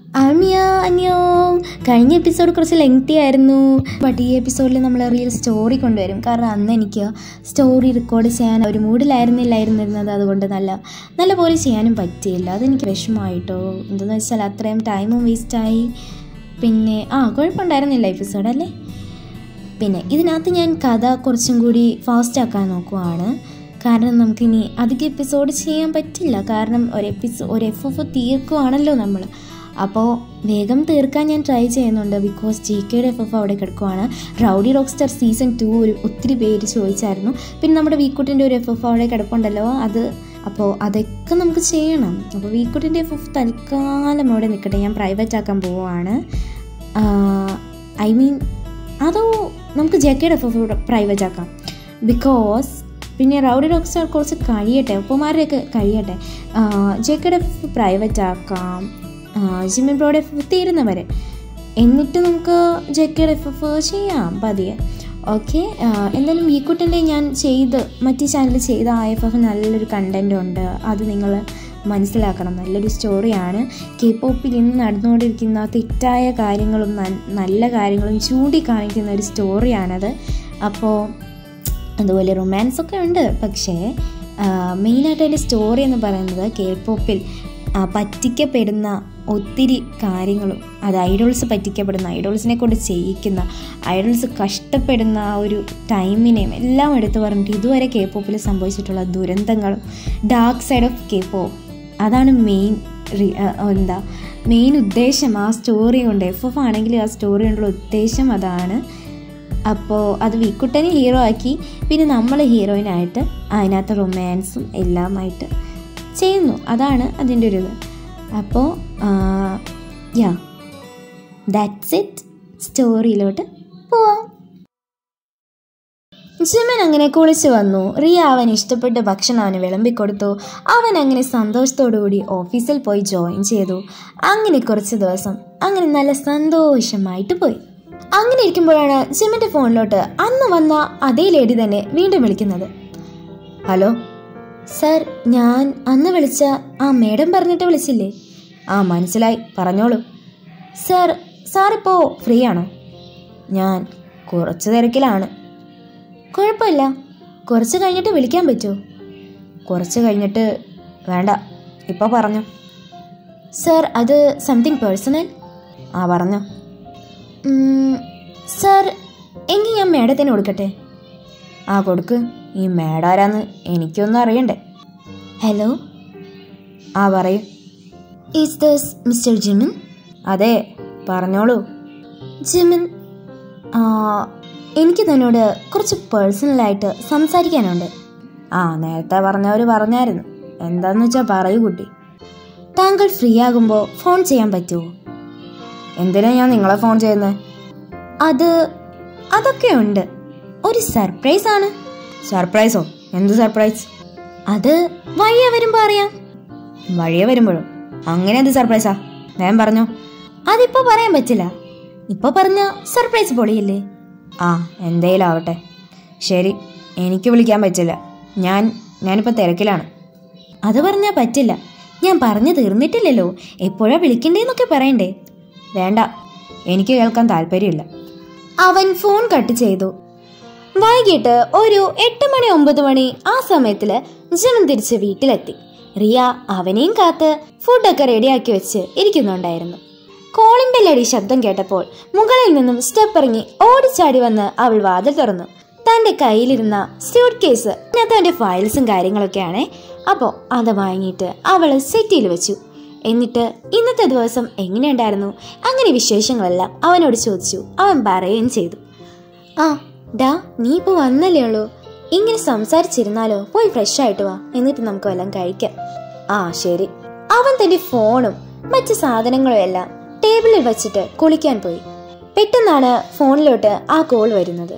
ആമിയ അന്യോ കഴിഞ്ഞ എപ്പിസോഡ് കുറച്ച് ലെങ്തി ആയിരുന്നു ബട്ട് ഈ എപ്പിസോഡിൽ നമ്മൾ റിയൽ സ്റ്റോറി കൊണ്ടുവരും കാരണം അന്ന് എനിക്ക് സ്റ്റോറി റെക്കോർഡ് ചെയ്യാൻ ഒരു മൂഡിലായിരുന്നില്ലായിരുന്നിരുന്നത് അതുകൊണ്ട് നല്ല നല്ല പോലെ ചെയ്യാനും പറ്റിയില്ല അതെനിക്ക് വിഷമമായിട്ടോ എന്തെന്ന് വെച്ചാൽ അത്രയും ടൈമും വേസ്റ്റായി പിന്നെ ആ കുഴപ്പമുണ്ടായിരുന്നില്ല എപ്പിസോഡ് അല്ലേ പിന്നെ ഇതിനകത്ത് ഞാൻ കഥ കുറച്ചും കൂടി ഫാസ്റ്റ് ആക്കാൻ നോക്കുവാണ് കാരണം നമുക്കിനി അധികം എപ്പിസോഡ് ചെയ്യാൻ പറ്റില്ല കാരണം ഒരു എപ്പിസോ ഒരു എഫ് എഫ് തീർക്കുവാണല്ലോ നമ്മൾ അപ്പോൾ വേഗം തീർക്കാൻ ഞാൻ ട്രൈ ചെയ്യുന്നുണ്ട് ബിക്കോസ് ജി കെയുടെ എഫ് എഫ് അവിടെ കിടക്കുവാണ് rowdy rock star season two ഒരു ഒത്തിരി പേര് ചോദിച്ചായിരുന്നു പിന്നെ നമ്മുടെ വീക്കുട്ടിൻ്റെ ഒരു എഫ് എഫ് അവിടെ കിടപ്പുണ്ടല്ലോ അത് അപ്പോൾ അതൊക്കെ നമുക്ക് ചെയ്യണം അപ്പോൾ വീക്കുട്ടിൻ്റെ എഫ് എഫ് തൽക്കാലം അവിടെ നിൽക്കട്ടെ ഞാൻ പ്രൈവറ്റ് ആക്കാൻ പോവുകയാണ് ഐ മീൻ അതോ നമുക്ക് ജെക്കയുടെ എഫ് എഫ് പ്രൈവറ്റ് ആക്കാം ബിക്കോസ് പിന്നെ റൗഡി റോക്ക് സ്റ്റാർ കുറച്ച് കഴിയട്ടെ ഉപ്പമാരുടെയൊക്കെ കഴിയട്ടെ ജെക്കയുടെ എഫ് പ്രൈവറ്റ് ആക്കാം ജിമ്മിൻ ബ്രോഡ് എഫ് തീരുന്നവരെ എന്നിട്ട് നമുക്ക് ജെക്കയുടെ എഫ് എഫ് ചെയ്യാം പതിയെ ഓക്കെ എന്തായാലും വീക്കുട്ടിൻ്റെ ഞാൻ ചെയ്ത് മറ്റു ചാനലിൽ ചെയ്ത ആ എഫ് എഫ് നല്ലൊരു കണ്ടൻ്റ് ഉണ്ട് അത് നിങ്ങൾ മനസ്സിലാക്കണം നല്ലൊരു സ്റ്റോറിയാണ് കെ പോപ്പിൽ ഇന്ന് നടന്നുകൊണ്ടിരിക്കുന്ന തെറ്റായ കാര്യങ്ങളും നല്ല കാര്യങ്ങളും ചൂണ്ടിക്കാണിക്കുന്ന ഒരു സ്റ്റോറിയാണത് അപ്പോൾ അതുപോലെ റൊമാൻസ് ഒക്കെ ഉണ്ട് പക്ഷേ മെയിനായിട്ട് അതിൻ്റെ സ്റ്റോറി എന്ന് പറയുന്നത് കെ പോപ്പിൽ പറ്റിക്കപ്പെടുന്ന ഒത്തിരി കാര്യങ്ങളും അത് ഐഡോൾസ് പറ്റിക്കപ്പെടുന്ന ഐഡോൾസിനെ കൊണ്ട് ചെയ്യിക്കുന്ന ഐഡോൾസ് കഷ്ടപ്പെടുന്ന ആ ഒരു ടൈമിനെയും എല്ലാം എടുത്തു പറഞ്ഞിട്ട് ഇതുവരെ കെ പോപ്പിൽ സംഭവിച്ചിട്ടുള്ള ദുരന്തങ്ങളും dark side of K pop അതാണ് മെയിൻ എന്താ മെയിൻ ഉദ്ദേശം ആ സ്റ്റോറി കൊണ്ട് എഫ് എഫ് ആണെങ്കിൽ ആ സ്റ്റോറി കൊണ്ടുള്ള ഉദ്ദേശം അതാണ് അപ്പോൾ അത് വിക്കുട്ടനെ ഹീറോ ആക്കി പിന്നെ നമ്മൾ ഹീറോയിനായിട്ട് അതിനകത്ത് റൊമാൻസും എല്ലാമായിട്ട് ചെയ്യുന്നു അതാണ് അതിൻ്റെ ഒരു ഇത് അപ്പോൾ യാ ദാറ്റ്സ് ഇറ്റ് സ്റ്റോറിയിലോട്ട് പോവാം ജിമൻ അങ്ങനെ കുളിച്ചു വന്നു റിയ അവൻ ഇഷ്ടപ്പെട്ട ഭക്ഷണം അവന് വിളമ്പിക്കൊടുത്തു അവൻ അങ്ങനെ സന്തോഷത്തോടുകൂടി ഓഫീസിൽ പോയി ജോയിൻ ചെയ്തു അങ്ങനെ കുറച്ച് ദിവസം അങ്ങനെ നല്ല സന്തോഷമായിട്ട് പോയി അങ്ങനെ ഇരിക്കുമ്പോഴാണ് ജിമിന്റെ ഫോണിലോട്ട് അന്ന് വന്ന അതേ ലേഡി തന്നെ വീണ്ടും വിളിക്കുന്നത് ഹലോ സർ ഞാൻ അന്ന് വിളിച്ച ആ മേഡം പറഞ്ഞിട്ട് വിളിച്ചില്ലേ ആ മനസ്സിലായി പറഞ്ഞോളൂ സർ സാറിപ്പോൾ ഫ്രീ ആണോ ഞാൻ കുറച്ച് തിരക്കിലാണ് കുഴപ്പമില്ല കുറച്ച് കഴിഞ്ഞിട്ട് വിളിക്കാൻ പറ്റുമോ കുറച്ച് കഴിഞ്ഞിട്ട് വേണ്ട ഇപ്പോൾ പറഞ്ഞു സർ അത് സംതിങ് പേഴ്സണൽ ആ പറഞ്ഞോ സർ എങ്കിൽ ഞാൻ മേഡത്തിന് കൊടുക്കട്ടെ ആ കൊടുക്ക് ഈ മേഡം ആരാന്ന് എനിക്കൊന്നും അറിയണ്ടേ ഹലോ ആ പറയൂ ഈസ് ദസ് മിസ്റ്റർ ജിമിൻ അതെ പറഞ്ഞോളൂ ജിമിൻ എനിക്ക് തന്നോട് കുറച്ച് പേഴ്സണലായിട്ട് സംസാരിക്കാനുണ്ട് ആ നേരത്തെ പറഞ്ഞവർ പറഞ്ഞായിരുന്നു എന്താന്ന് വെച്ചാൽ പറയൂ കുട്ടി താങ്കൾ ഫ്രീ ആകുമ്പോൾ ഫോൺ ചെയ്യാൻ പറ്റുമോ എന്തിനാ ഞാൻ നിങ്ങളെ ഫോൺ ചെയ്യുന്നത് അത് അതൊക്കെ ഉണ്ട് ഒരു സർപ്രൈസ് ആണ് സർപ്രൈസോ എന്ത് സർപ്രൈസ് അത് വഴിയെ വരുമ്പോൾ അറിയാം വഴിയെ വരുമ്പോഴും അങ്ങനെ എന്ത് സർപ്രൈസാ ഞാൻ പറഞ്ഞോ അതിപ്പോ പറയാൻ പറ്റില്ല ഇപ്പൊ പറഞ്ഞ സർപ്രൈസ് പൊളിയില്ലേ ആ എന്തേലും ആവട്ടെ ശരി എനിക്ക് വിളിക്കാൻ പറ്റില്ല ഞാൻ ഞാനിപ്പോൾ തിരക്കിലാണ് അത് പറഞ്ഞാൽ പറ്റില്ല ഞാൻ പറഞ്ഞു തീർന്നിട്ടില്ലല്ലോ എപ്പോഴാ വിളിക്കണ്ടേന്നൊക്കെ പറയണ്ടേ വേണ്ട എനിക്ക് കേൾക്കാൻ താല്പര്യമില്ല അവൻ ഫോൺ കട്ട് ചെയ്തു വൈകിട്ട് ഒരു എട്ട് മണി ഒമ്പത് മണി ആ സമയത്തില് ജനം തിരിച്ച് വീട്ടിലെത്തി റിയ അവനെയും കാത്ത് ഫുഡൊക്കെ റെഡിയാക്കി വെച്ച് ഇരിക്കുന്നുണ്ടായിരുന്നു കോളിംഗ് ബെല്ലടി ശബ്ദം കേട്ടപ്പോൾ മുകളിൽ നിന്നും സ്റ്റെപ്പ് ഇറങ്ങി ഓടിച്ചാടി വന്ന് അവൾ വാതിൽ തുറന്നു തന്റെ കയ്യിലിരുന്ന സ്യൂട്ട് കേസ് അതിനകത്ത് അവന്റെ ഫയൽസും കാര്യങ്ങളൊക്കെയാണേ അപ്പോൾ അത് വാങ്ങിയിട്ട് അവൾ സെറ്റിയിൽ വെച്ചു എന്നിട്ട് ഇന്നത്തെ ദിവസം എങ്ങനെയുണ്ടായിരുന്നു അങ്ങനെ വിശേഷങ്ങളെല്ലാം അവനോട് ചോദിച്ചു അവൻ പറയുകയും ചെയ്തു ആ ഡാ നീ ഇപ്പോൾ വന്നല്ലേ ഉള്ളൂ ഇങ്ങനെ സംസാരിച്ചിരുന്നാലോ പോയി ഫ്രഷ് ആയിട്ട് വാ എന്നിട്ട് നമുക്ക് വല്ലതും കഴിക്കാം ആ ശരി അവൻ തന്റെ ഫോണും മറ്റു സാധനങ്ങളും എല്ലാം ടേബിളിൽ വെച്ചിട്ട് കുളിക്കാൻ പോയി പെട്ടെന്നാണ് ഫോണിലോട്ട് ആ കോൾ വരുന്നത്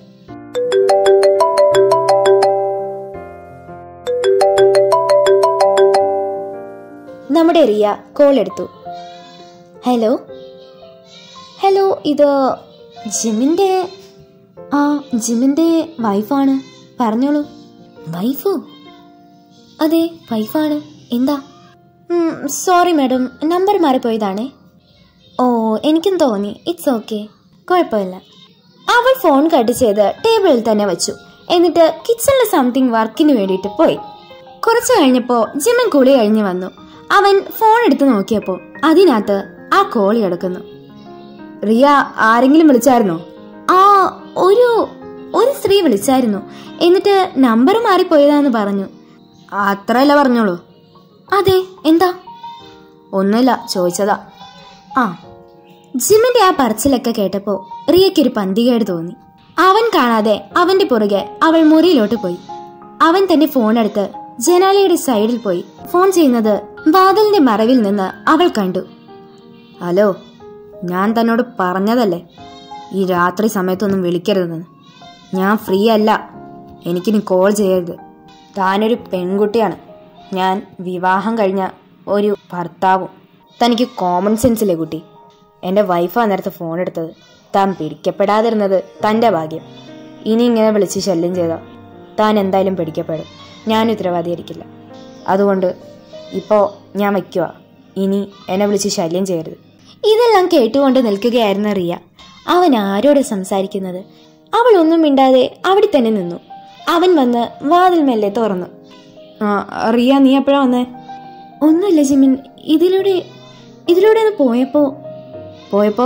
നമ്മുടെ റിയ കോൾ എടുത്തു ഹലോ ഹലോ ഇത് ജിമിൻ്റെ ആ ജിമിൻ്റെ വൈഫാണ് പറഞ്ഞോളൂ വൈഫോ അതെ വൈഫാണ് എന്താ സോറി മാഡം നമ്പർ മാറിപ്പോയതാണേ ഓ എനിക്കും തോന്നി ഇറ്റ്സ് ഓക്കെ കുഴപ്പമില്ല അവൾ ഫോൺ കട്ട് ചെയ്ത് ടേബിളിൽ തന്നെ വെച്ചു എന്നിട്ട് കിച്ചണിൽ സംതിങ് വർക്കിന് വേണ്ടിയിട്ട് പോയി കുറച്ച് കഴിഞ്ഞപ്പോൾ ജിമ്മൻ കുളി കഴിഞ്ഞ് വന്നു അവൻ ഫോൺ എടുത്ത് നോക്കിയപ്പോൾ അതിനകത്ത് ആ കോളി എടുക്കുന്നു റിയ ആരെങ്കിലും വിളിച്ചായിരുന്നോ ആ ഒരു ഒരു സ്ത്രീ വിളിച്ചായിരുന്നു എന്നിട്ട് നമ്പർ മാറിപ്പോയതാന്ന് പറഞ്ഞു അത്രയല്ല പറഞ്ഞോളൂ അതെ എന്താ ഒന്നുമില്ല ചോദിച്ചതാ ആ ജിമ്മിന്റെ ആ പറച്ചിലൊക്കെ കേട്ടപ്പോ റിയയ്ക്കൊരു പന്തികേട് തോന്നി അവൻ കാണാതെ അവന്റെ പുറകെ അവൾ മുറിയിലോട്ട് പോയി അവൻ തന്റെ ഫോൺ എടുത്ത് ജനാലയുടെ സൈഡിൽ പോയി ഫോൺ ചെയ്യുന്നത് വാതിലിന്റെ മറവിൽ നിന്ന് അവൾ കണ്ടു ഹലോ ഞാൻ തന്നോട് പറഞ്ഞതല്ലേ ഈ രാത്രി സമയത്തൊന്നും വിളിക്കരുതെന്ന് ഞാൻ ഫ്രീ അല്ല എനിക്കിനി കോൾ ചെയ്യരുത് താനൊരു പെൺകുട്ടിയാണ് ഞാൻ വിവാഹം കഴിഞ്ഞ ഒരു ഭർത്താവും തനിക്ക് കോമൺ സെൻസിലെ കുട്ടി എൻ്റെ വൈഫാ നേരത്തെ ഫോൺ എടുത്തത് താൻ പിടിക്കപ്പെടാതിരുന്നത് തൻ്റെ ഭാഗ്യം ഇനി ഇങ്ങനെ വിളിച്ച് ശല്യം ചെയ്താൽ താൻ എന്തായാലും പിടിക്കപ്പെടും ഞാൻ ഉത്തരവാദിയായിരിക്കില്ല അതുകൊണ്ട് ഇപ്പോൾ ഞാൻ വയ്ക്കുക ഇനി എന്നെ വിളിച്ച് ശല്യം ചെയ്യരുത് ഇതെല്ലാം കേട്ടുകൊണ്ട് നിൽക്കുകയായിരുന്ന റിയ അവൻ ആരോട് സംസാരിക്കുന്നത് അവൾ ഒന്നും മിണ്ടാതെ അവിടെ തന്നെ നിന്നു അവൻ വന്ന് വാതിൽ മെല്ലെ തുറന്നു ആ റിയ നീ എപ്പോഴാ വന്നേ ഒന്നുമില്ല ജിമിൻ ഇതിലൂടെ ഇതിലൂടെ ഒന്ന് പോയപ്പോ പോയപ്പോ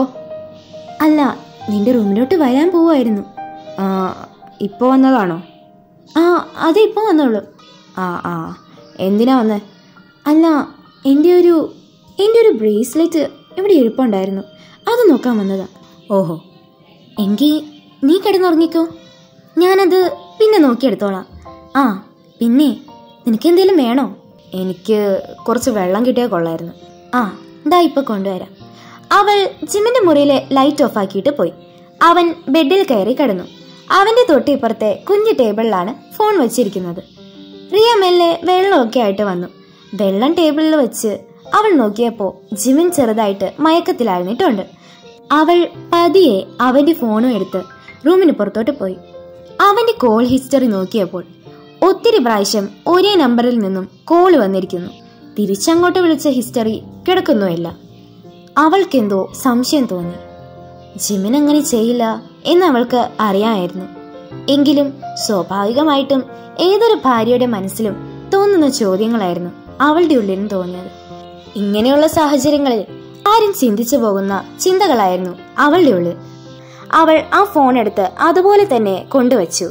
അല്ല നിന്റെ റൂമിലോട്ട് വരാൻ പോവായിരുന്നു ആ ഇപ്പോൾ വന്നതാണോ ആ അതെ ഇപ്പൊ വന്നോളൂ ആ ആ എന്തിനാ വന്നേ അല്ല എൻ്റെ ഒരു എൻ്റെ ഒരു ബ്രേസ്ലെറ്റ് ഇവിടെ ഇരിപ്പുണ്ടായിരുന്നു അത് നോക്കാൻ വന്നതാ ഓഹോ എങ്കിൽ നീ കിടന്നുറങ്ങിക്കോ ഞാനത് പിന്നെ നോക്കിയെടുത്തോളാം ആ പിന്നെ നിനക്ക് എന്തെങ്കിലും വേണോ എനിക്ക് കുറച്ച് വെള്ളം കിട്ടിയാൽ കൊള്ളായിരുന്നു ആ ദാ ഇപ്പൊ കൊണ്ടുവരാം അവൾ ജിമ്മിന്റെ മുറിയിലെ ലൈറ്റ് ഓഫ് ആക്കിയിട്ട് പോയി അവൻ ബെഡിൽ കയറി കിടന്നു അവന്റെ തൊട്ടിപ്പുറത്തെ കുഞ്ഞു ടേബിളിലാണ് ഫോൺ വെച്ചിരിക്കുന്നത് റിയ മെല്ലെ വെള്ളമൊക്കെ ആയിട്ട് വന്നു വെള്ളം ടേബിളിൽ വെച്ച് അവൾ നോക്കിയപ്പോൾ ജിമിൻ ചെറുതായിട്ട് മയക്കത്തിലായിരുന്നിട്ടുണ്ട് അവൾ പതിയെ അവന്റെ ഫോണും എടുത്ത് റൂമിന് പുറത്തോട്ട് പോയി അവന്റെ കോൾ ഹിസ്റ്ററി നോക്കിയപ്പോൾ ഒത്തിരി പ്രാവശ്യം ഒരേ നമ്പറിൽ നിന്നും കോൾ വന്നിരിക്കുന്നു തിരിച്ചങ്ങോട്ട് വിളിച്ച ഹിസ്റ്ററി കിടക്കുന്നുമില്ല അവൾക്കെന്തോ സംശയം തോന്നി ജിമിൻ അങ്ങനെ ചെയ്യില്ല എന്ന് അവൾക്ക് അറിയാമായിരുന്നു എങ്കിലും സ്വാഭാവികമായിട്ടും ഏതൊരു ഭാര്യയുടെ മനസ്സിലും തോന്നുന്ന ചോദ്യങ്ങളായിരുന്നു അവളുടെ ഉള്ളിലും തോന്നിയത് ഇങ്ങനെയുള്ള സാഹചര്യങ്ങളിൽ ആരും ചിന്തിച്ചു പോകുന്ന ചിന്തകളായിരുന്നു അവളുടെ ഉള്ളിൽ അവൾ ആ ഫോൺ എടുത്ത് അതുപോലെ തന്നെ കൊണ്ടുവച്ചു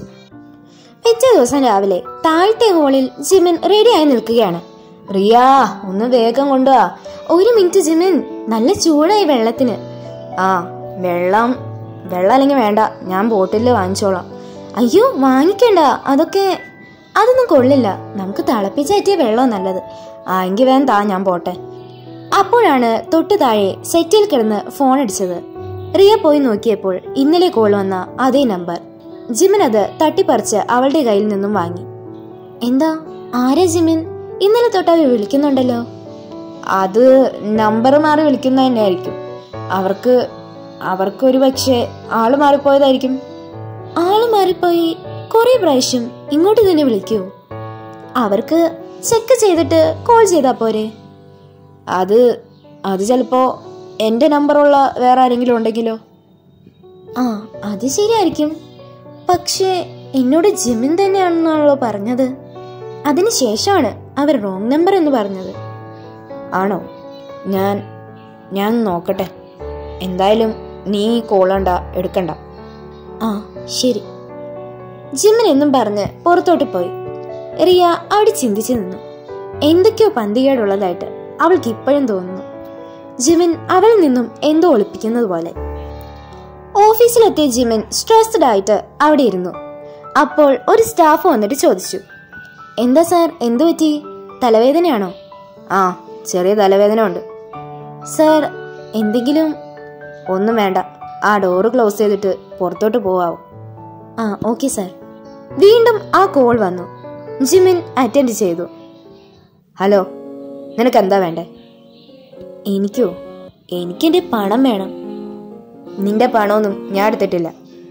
പിറ്റേ ദിവസം രാവിലെ താഴത്തെ ഹോളിൽ ജിമിൻ റെഡിയായി നിൽക്കുകയാണ് റിയാ ഒന്ന് വേഗം കൊണ്ടുവാ ഒരു മിനിറ്റ് ജിമിൻ നല്ല ചൂടായി വെള്ളത്തിന് ആ വെള്ളം വെള്ളം അല്ലെങ്കിൽ വേണ്ട ഞാൻ ബോട്ടിൽ വാങ്ങിച്ചോളാം അയ്യോ വാങ്ങിക്കണ്ട അതൊക്കെ അതൊന്നും കൊള്ളില്ല നമുക്ക് തിളപ്പിച്ചാറ്റിയ വെള്ളം നല്ലത് ആ എങ്കിൽ വേഗം താ ഞാൻ പോട്ടെ അപ്പോഴാണ് തൊട്ടു താഴെ സെറ്റിൽ കിടന്ന് ഫോൺ അടിച്ചത് റിയ പോയി നോക്കിയപ്പോൾ ഇന്നലെ കോൾ വന്ന അതേ നമ്പർ ജിമിൻ അത് തട്ടിപ്പറിച്ച് അവളുടെ കയ്യിൽ നിന്നും വാങ്ങി എന്താ ആരാ ജിമിൻ ഇന്നലെ തൊട്ട് അവർ വിളിക്കുന്നുണ്ടല്ലോ അത് നമ്പർ മാറി വിളിക്കുന്ന തന്നെയായിരിക്കും അവർക്ക് അവർക്ക് ഒരു പക്ഷേ ആള് മാറിപ്പോയതായിരിക്കും ആള് മാറിപ്പോയി കുറെ പ്രാവശ്യം ഇങ്ങോട്ട് തന്നെ വിളിക്കൂ അവർക്ക് ചെക്ക് ചെയ്തിട്ട് കോൾ ചെയ്താ പോരെ അത് അത് ചിലപ്പോ എൻ്റെ നമ്പറുള്ള വേറെ ആരെങ്കിലും ഉണ്ടെങ്കിലോ ആ അത് ശരിയായിരിക്കും പക്ഷേ എന്നോട് ജിമിൻ തന്നെയാണെന്നാണല്ലോ പറഞ്ഞത് അതിനുശേഷമാണ് അവർ റോങ് നമ്പർ എന്ന് പറഞ്ഞത് ആണോ ഞാൻ ഞാൻ നോക്കട്ടെ എന്തായാലും നീ കോളണ്ട എടുക്കണ്ട ആ ശരി ജിമിൻ എന്നും പറഞ്ഞ് പുറത്തോട്ട് പോയി റിയ അവിടെ ചിന്തിച്ചു നിന്നു എന്തൊക്കെയോ പന്തികേടുള്ളതായിട്ട് അവൾക്ക് ഇപ്പോഴും തോന്നുന്നു ജിമിൻ അവളിൽ നിന്നും എന്തോ ഒളിപ്പിക്കുന്നത് പോലെ ഓഫീസിലെത്തിയ ജിമിൻ സ്ട്രെസ്ഡ് ആയിട്ട് അവിടെ ഇരുന്നു അപ്പോൾ ഒരു സ്റ്റാഫ് വന്നിട്ട് ചോദിച്ചു എന്താ സാർ എന്തു പറ്റി തലവേദനയാണോ ആ ചെറിയ തലവേദന ഉണ്ട് സാർ എന്തെങ്കിലും ഒന്നും വേണ്ട ആ ഡോറ് ക്ലോസ് ചെയ്തിട്ട് പുറത്തോട്ട് പോവാവോ ആ ഓക്കെ സാർ വീണ്ടും ആ കോൾ വന്നു ജിമിൻ അറ്റൻഡ് ചെയ്തു ഹലോ നിനക്ക് എന്താ വേണ്ടേ എനിക്കോ എനിക്കെന്റെ പണം വേണം നിന്റെ പണമൊന്നും ഞാൻ എടുത്തിട്ടില്ല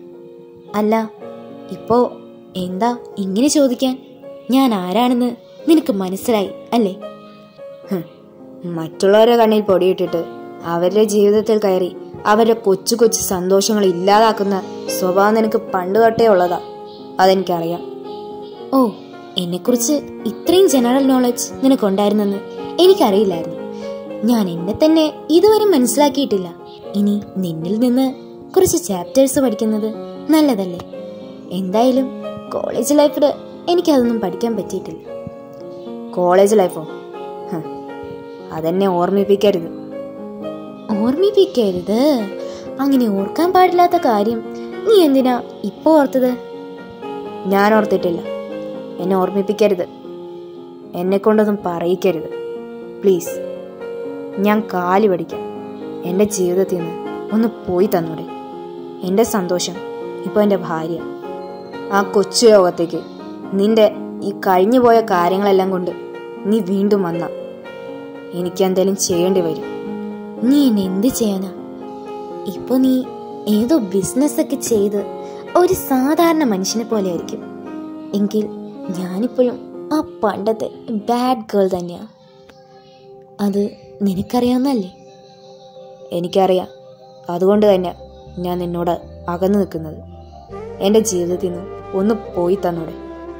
അല്ല ഇപ്പോ എന്താ ഇങ്ങനെ ചോദിക്കാൻ ഞാൻ ആരാണെന്ന് നിനക്ക് മനസ്സിലായി അല്ലേ ഹും, മറ്റുള്ളവരെ കണ്ണിൽ പൊടിയിട്ടിട്ട് അവരുടെ ജീവിതത്തിൽ കയറി അവരുടെ കൊച്ചു കൊച്ചു സന്തോഷങ്ങൾ ഇല്ലാതാക്കുന്ന സ്വഭാവം നിനക്ക് പണ്ട് തൊട്ടേ ഉള്ളതാ അതെനിക്കറിയാം ഓ എന്നെക്കുറിച്ച് ഇത്രയും ജനറൽ നോളജ് നിനക്കുണ്ടായിരുന്നെന്ന് എനിക്കറിയില്ലായിരുന്നു ഞാൻ എന്നെ തന്നെ ഇതുവരെ മനസ്സിലാക്കിയിട്ടില്ല ഇനി നിന്നിൽ നിന്ന് കുറച്ച് ചാപ്റ്റേഴ്സ് പഠിക്കുന്നത് നല്ലതല്ലേ എന്തായാലും കോളേജ് ലൈഫിൽ എനിക്കതൊന്നും പഠിക്കാൻ പറ്റിയിട്ടില്ല കോളേജ് ലൈഫോ ഹ, അതെന്നെ ഓർമ്മിപ്പിക്കരുത് ഓർമ്മിപ്പിക്കരുത് അങ്ങനെ ഓർക്കാൻ പാടില്ലാത്ത കാര്യം നീ എന്തിനാ ഇപ്പോ ഓർത്തത് ഞാൻ ഓർത്തിട്ടില്ല എന്നെ ഓർമ്മിപ്പിക്കരുത് എന്നെ കൊണ്ടൊന്നും പറയിക്കരുത് പ്ലീസ് ഞാൻ കാലി പഠിക്കാം എൻ്റെ ജീവിതത്തിൽ നിന്ന് ഒന്ന് പോയി തന്നൂടെ എൻ്റെ സന്തോഷം ഇപ്പോൾ എൻ്റെ ഭാര്യ ആ കൊച്ചു ലോകത്തേക്ക് നിന്റെ ഈ കഴിഞ്ഞു പോയ കാര്യങ്ങളെല്ലാം കൊണ്ട് നീ വീണ്ടും വന്ന എനിക്ക് എന്തെങ്കിലും ചെയ്യേണ്ടി വരും നീ എന്നെ എന്ത് ചെയ്യാനാ ഇപ്പൊ നീ ഏതോ ബിസിനസ് ഒക്കെ ചെയ്ത് ഒരു സാധാരണ മനുഷ്യനെ പോലെ ആയിരിക്കും എങ്കിൽ ഞാനിപ്പോഴും ആ പണ്ടത്തെ ബാഡ് ഗേൾ തന്നെയാ അത് നിനക്കറിയാവുന്നല്ലേ എനിക്കറിയാം അതുകൊണ്ട് തന്നെ ഞാൻ നിന്നോട് അകന്നു നിൽക്കുന്നത് എൻ്റെ ജീവിതത്തിൽ നിന്ന് ഒന്ന് പോയി തന്നൂടെ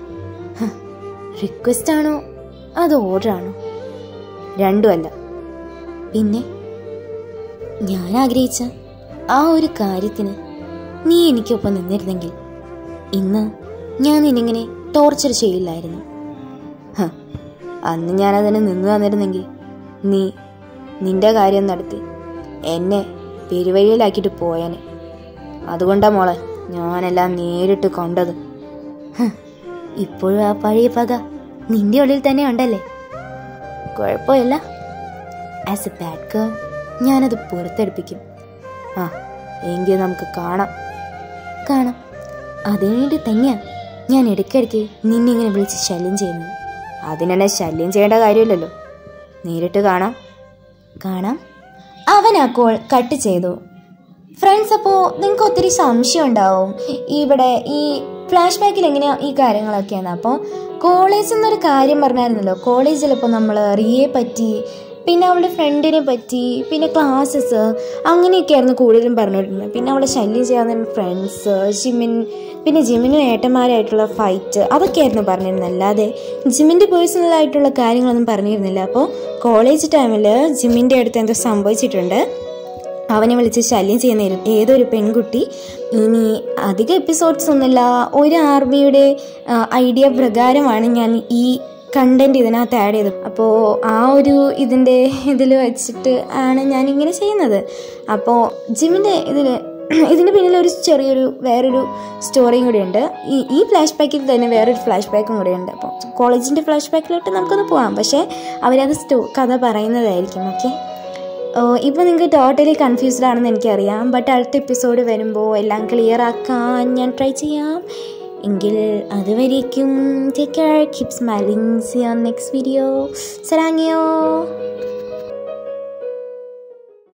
റിക്വസ്റ്റ് ആണോ അതോ ഓർഡർ ആണോ രണ്ടുമല്ല പിന്നെ ഞാൻ ആഗ്രഹിച്ച ആ ഒരു കാര്യത്തിന് നീ എനിക്കൊപ്പം നിന്നിരുന്നെങ്കിൽ ഇന്ന് ഞാൻ നിന്നിങ്ങനെ ടോർച്ചർ ചെയ്യില്ലായിരുന്നു ഹ, അന്ന് ഞാനതിന് നിന്ന് തന്നിരുന്നെങ്കിൽ നീ നിന്റെ കാര്യം നടത്തി എന്നെ പെരുവഴിയിലാക്കിയിട്ട് പോയാനെ അതുകൊണ്ടാ മോളെ ഞാനെല്ലാം നേരിട്ട് കൊണ്ടത് ഹ്, ഇപ്പോഴും ആ പഴയ പക നിന്റെ ഉള്ളിൽ തന്നെ ഉണ്ടല്ലേ കുഴപ്പമില്ല ആസ് എ ബാഡ് ഗേൾ ഞാനത് പുറത്തെടുപ്പിക്കും ആ എങ്കിൽ നമുക്ക് കാണാം കാണാം അതിനുവേണ്ടി തന്നെയാ ഞാൻ ഇടയ്ക്കിടയ്ക്ക് നിന്നെ ഇങ്ങനെ വിളിച്ച് ശല്യം ചെയ്യുന്നത് അതിനെന്നെ ശല്യം ചെയ്യേണ്ട കാര്യമില്ലല്ലോ നേരിട്ട് കാണാം കാണാം അവൻ ആ കോൾ കട്ട് ചെയ്തു ഫ്രണ്ട്സ് അപ്പോൾ നിങ്ങൾക്ക് ഒത്തിരി സംശയം ഉണ്ടാവും ഇവിടെ ഈ ഫ്ലാഷ് ബാക്കിൽ എങ്ങനെയാ ഈ കാര്യങ്ങളൊക്കെയാണ് അപ്പോൾ കോളേജിൽ നിന്നൊരു കാര്യം പറഞ്ഞായിരുന്നല്ലോ കോളേജിൽ ഇപ്പോൾ നമ്മൾ റിയെ പറ്റി പിന്നെ അവളുടെ ഫ്രണ്ടിനെ പറ്റി പിന്നെ ക്ലാസ്സസ് അങ്ങനെയൊക്കെയായിരുന്നു കൂടുതലും പറഞ്ഞുകൊണ്ടിരുന്നത് പിന്നെ അവളെ ശല്യം ചെയ്യാവുന്ന ഫ്രണ്ട്സ് ജിമിൻ പിന്നെ ജിമിനും ഏട്ടന്മാരായിട്ടുള്ള ഫൈറ്റ് അതൊക്കെയായിരുന്നു പറഞ്ഞിരുന്നത് അല്ലാതെ ജിമിൻ്റെ പേഴ്സണൽ ആയിട്ടുള്ള കാര്യങ്ങളൊന്നും പറഞ്ഞിരുന്നില്ല അപ്പോൾ കോളേജ് ടൈമിൽ ജിമിൻ്റെ അടുത്ത് എന്തോ സംഭവിച്ചിട്ടുണ്ട് അവനെ വിളിച്ച് ശല്യം ചെയ്യുന്ന ഏ- ഏതൊരു പെൺകുട്ടി ഇനി അധിക എപ്പിസോഡ്സ് ഒന്നുമില്ല ഒരു ആർ ബിയുടെ ഐഡിയ പ്രകാരമാണ് ഞാൻ ഈ കണ്ടന്റ് ഇതിനകത്ത് ആഡ് ചെയ്തത് അപ്പോൾ ആ ഒരു ഇതിൻ്റെ ഇതിൽ വെച്ചിട്ട് ആണ് ഞാൻ ഇങ്ങനെ ചെയ്യുന്നത് അപ്പോൾ ജിമിൻ്റെ ഇതിൽ ഇതിന് പിന്നിൽ ഒരു ചെറിയൊരു വേറൊരു സ്റ്റോറിയും കൂടി ഉണ്ട് ഈ ഈ ഫ്ലാഷ് ബാക്കിൽ തന്നെ വേറൊരു ഫ്ലാഷ് ബാക്കും കൂടി ഉണ്ട് അപ്പോൾ കോളേജിൻ്റെ ഫ്ലാഷ് ബാക്കിലോട്ട് നമുക്കൊന്ന് പോകാം പക്ഷേ അവരത് സ്റ്റോ കഥ പറയുന്നതായിരിക്കും ഓക്കെ ഇപ്പോൾ നിങ്ങൾക്ക് ടോട്ടലി കൺഫ്യൂസ്ഡ് ആണെന്ന് എനിക്കറിയാം ബട്ട് അടുത്ത എപ്പിസോഡ് വരുമ്പോൾ എല്ലാം ക്ലിയർ ആക്കാൻ ഞാൻ ട്രൈ ചെയ്യാം എങ്കിൽ അതുവരേക്കും take care keep smiling see on next video സരാങ്ങിയോ